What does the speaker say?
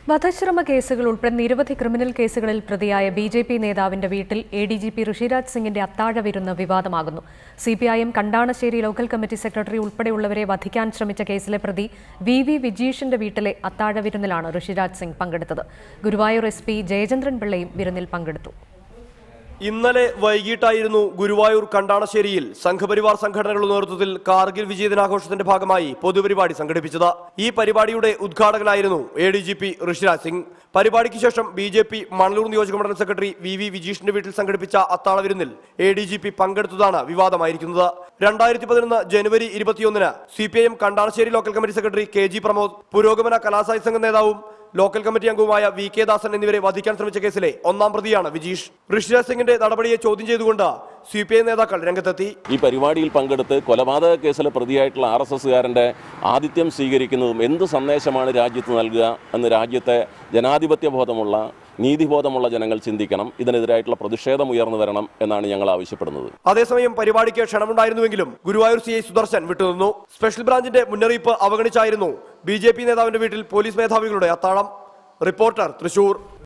വധശ്രമ കേസുകൾ ഉൾപ്പെടെ നിരവധി ക്രിമിനൽ കേസുകളിൽ പ്രതിയായ ബി ജെ പി നേതാവിന്റെ വീട്ടിൽ A D G P Rishiraj സിംഗിന്റെ അത്താഴ വിരുന്ന് വിവാദമാകുന്നു C P I M Kandanassery local committee secretary ഉൾപ്പെടെയുള്ളവരെ വധിക്കാൻ ശ്രമിച്ച കേസിലെ പ്രതി വി വി വിജീഷിന്റെ വീട്ടിലെ അത്താഴ വിരുന്നിലാണ് ഋഷിരാജ് സിംഗ് പങ്കെടുത്തത് ഗുരുവായൂർ എസ് പി ജയചന്ദ്രൻ പിള്ളയും വിരുന്നിൽ പങ്കെടുത്തു ഇന്നലെ വൈകിട്ടായിരുന്നു ഗുരുവായൂർ കണ്ടാണശ്ശേരിയിൽ സംഘപരിവാർ സംഘടനകളുടെ നേതൃത്വത്തിൽ കാർഗിൽ വിജയ ദിനാഘോഷത്തിന്റെ ഭാഗമായി പൊതുപരിപാടി സംഘടിപ്പിച്ചത് ഈ പരിപാടിയുടെ ഉദ്ഘാടകനായിരുന്നു A D G P Rishiraj Singh പരിപാടിക്ക് ശേഷം ബി ജെ പി മണലൂർ നിയോജക മണ്ഡലം സെക്രട്ടറി വി വി വിജീഷിന്റെ വീട്ടിൽ സംഘടിപ്പിച്ച അത്താഴ വിരുന്നിൽ എ ഡി ജി പി പങ്കെടുത്തതാണ് വിവാദമായിരിക്കുന്നത് രണ്ടായിരത്തി പതിനൊന്ന് ജനുവരി ഇരുപത്തിയൊന്നിന് C P I M Kandanassery local committee secretary K G Pramod പുരോഗമന കലാസായി സംഘ നേതാവും ലോക്കൽ കമ്മിറ്റി അംഗവുമായ വി കെ ദാസൻ എന്നിവരെ വധിക്കാൻ ശ്രമിച്ച കേസിലെ ഒന്നാം പ്രതിയാണ് വിജീഷ് ഋഷിരാജ് സിംഗിന്റെ നടപടിയെ ചോദ്യം ചെയ്തുകൊണ്ട് സി പി ഐ നേതാക്കൾ രംഗത്തെത്തി ഈ പരിപാടിയിൽ പങ്കെടുത്ത് കൊലപാതക കേസിലെ പ്രതിയായിട്ടുള്ള ആർ എസ് എസ്സുകാരൻ്റെ ആതിഥ്യം സ്വീകരിക്കുന്നതും എന്ത് സന്ദേശമാണ് രാജ്യത്ത് നൽകുക എന്ന് രാജ്യത്തെ ജനാധിപത്യ ബോധമുള്ള നീതിബോധമുള്ള ജനങ്ങൾ ചിന്തിക്കണം ഇതിനെതിരായിട്ടുള്ള പ്രതിഷേധം ഉയർന്നു വരണം എന്നാണ് ഞങ്ങൾ ആവശ്യപ്പെടുന്നത് അതേസമയം പരിപാടിക്ക് ക്ഷണമുണ്ടായിരുന്നുവെങ്കിലും ഗുരുവായൂർ സി ഐ സുദർശൻ വിട്ടുനിന്നു സ്പെഷ്യൽ ബ്രാഞ്ചിന്റെ മുന്നറിയിപ്പ് അവഗണിച്ചായിരുന്നു ബി ജെ പി നേതാവിന്റെ വീട്ടിൽ പോലീസ് മേധാവികളുടെ അത്താഴം റിപ്പോർട്ടർ തൃശൂർ